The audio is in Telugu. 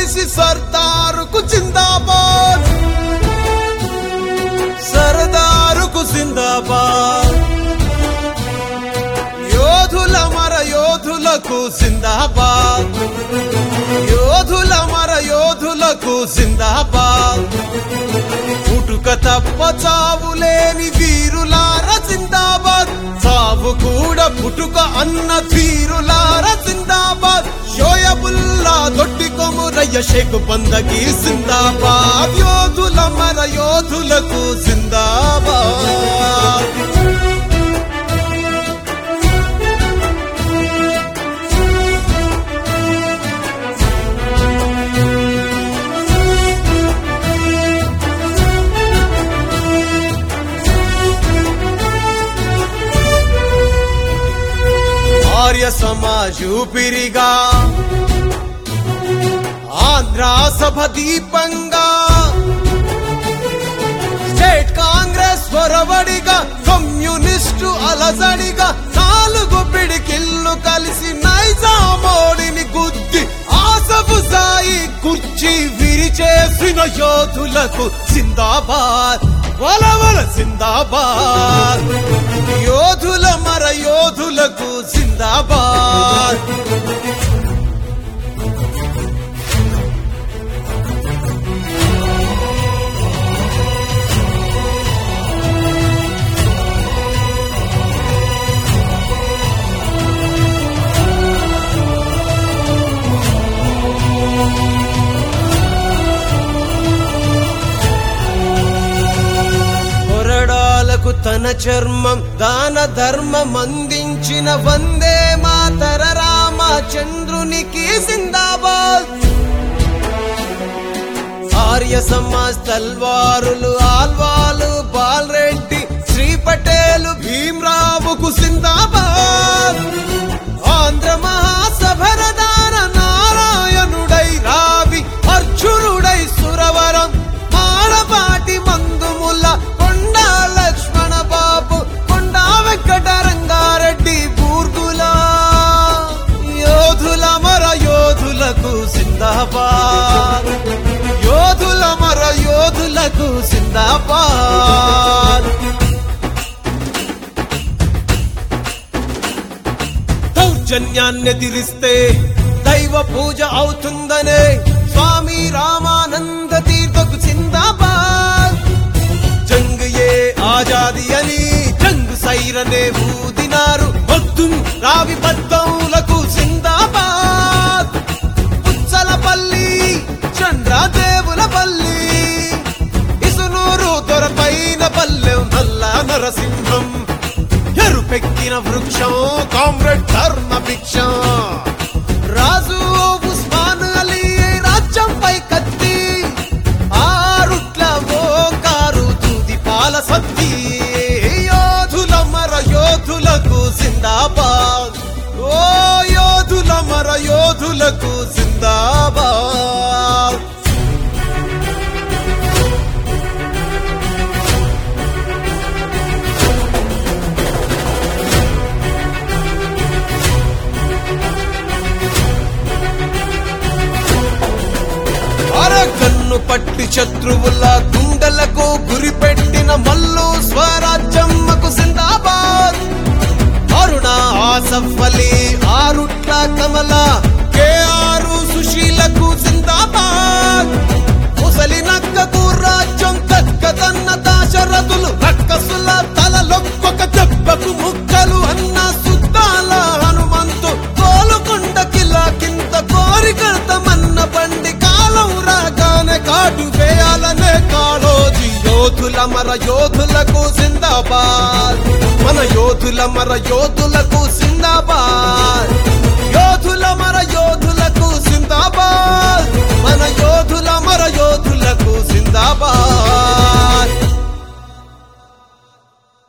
కలిసి సర్దారుకు జిందాబాద్ సర్దారుకు జిందాబాద్ యోధుల మర యోధులకు జిందాబాద్ యోధుల మర యోధులకు జిందాబాద్ పుట్టుక తప్ప చావు లేని వీరులార జిందాబాద్ చావు కూడా పుట్టుక అన్న వీరులార జిందాబాద్ షోయబుల్లా దొడ్డి కొమురయ్య షేక్ బందకి జిందాబాద్ యోధుల మర యోధులకు జిందాబాద్ ఆర్య సమాజ్ ఊపిరిగా ఆంధ్ర సభ దీపంగా స్టేట్ కాంగ్రెస్ పొరబడిగా కమ్యూనిస్టు అలజడిగా నాలుగు పిడికిళ్ళు కలిసి నైజామోడిని గుద్ది ఆసపు సాయి కుర్చీ విరిచేసిన యోధులకు సిందాబాద్ వలవల సిందాబాద్ యోధుల మర యోధులకు సిందాబాద్ కొరడాలకు తన చర్మం దాన ధర్మం అందించిన వందే మాతర రామచంద్రునికి సిందాబాద్ ఆర్య సమాజ్ తల్వారులు ఆల్వాలు బాల్రెడ్డి శ్రీ పటేలు భీమరావుకు సిందాబాద్ ఆంధ్ర మహాసభరదాన నారాయణుడై రావి అర్జునుడై సురవరం మాడపాటి మందుముల కొండా లక్ష్మణ బాబు కొండా వెంకట రంగారెడ్డి బూర్గులా యోధుల మర యోధులకు సిందాబాద్ యోధుల మర యోధులకు సిందాబాద్ దౌర్జన్యాన్ని ఎదిరిస్తే దైవ పూజ అవుతుందనే స్వామి రామానంద తీర్థకు సిందాబాద్ జంగ్ ఏ ఆజాది అని జంగ్ సైరనే ఊదినారు వద్దు రావి బద్దౌలకు సిందాబాద్ పుచ్చలపల్లి చంద్రదేవులపల్లి ఇసునూరు దొరపైన పల్లెం నల్ల నరసింహం ఎరుపెక్కిన వృక్షం కామ్రేడ్ ధర్మ భిక్షం రాజు ఉస్మాన్ అలీ రాజ్యంపై కత్తి ఆరుట్ల ఓంకారు దూది పాల సత్తి యోధుల మర యోధులకు జిందాబాద్ ఓ యోధుల మర యోధులకు జిందాబాద్ అరకన్ను పట్టి శత్రువుల గుండెలకు గురిపెట్టిన మల్లు స్వరాజ్యమ్మకు సిందాబాద్ అరుణ ఆసఫ్ అలీ ఆరుట్ల కమల కేఆర్ సుశీలకు సిందాబాద్ ముసలి నక్కకు రాజ్యం కక్కదన్న దాశరథులు రక్కసుల తలలొక్కొక దెబ్బకు ముక్కలు అన్న సుద్దాల హనుమంతు కోలుకొండ కిలా కింద కోరికడతమన్న బండి కాలం రాగానే కాటు వేయాలనే కాళోజీ యోధుల మర యోధులకు జిందాబాద్ మన యోధుల మర యోధులకు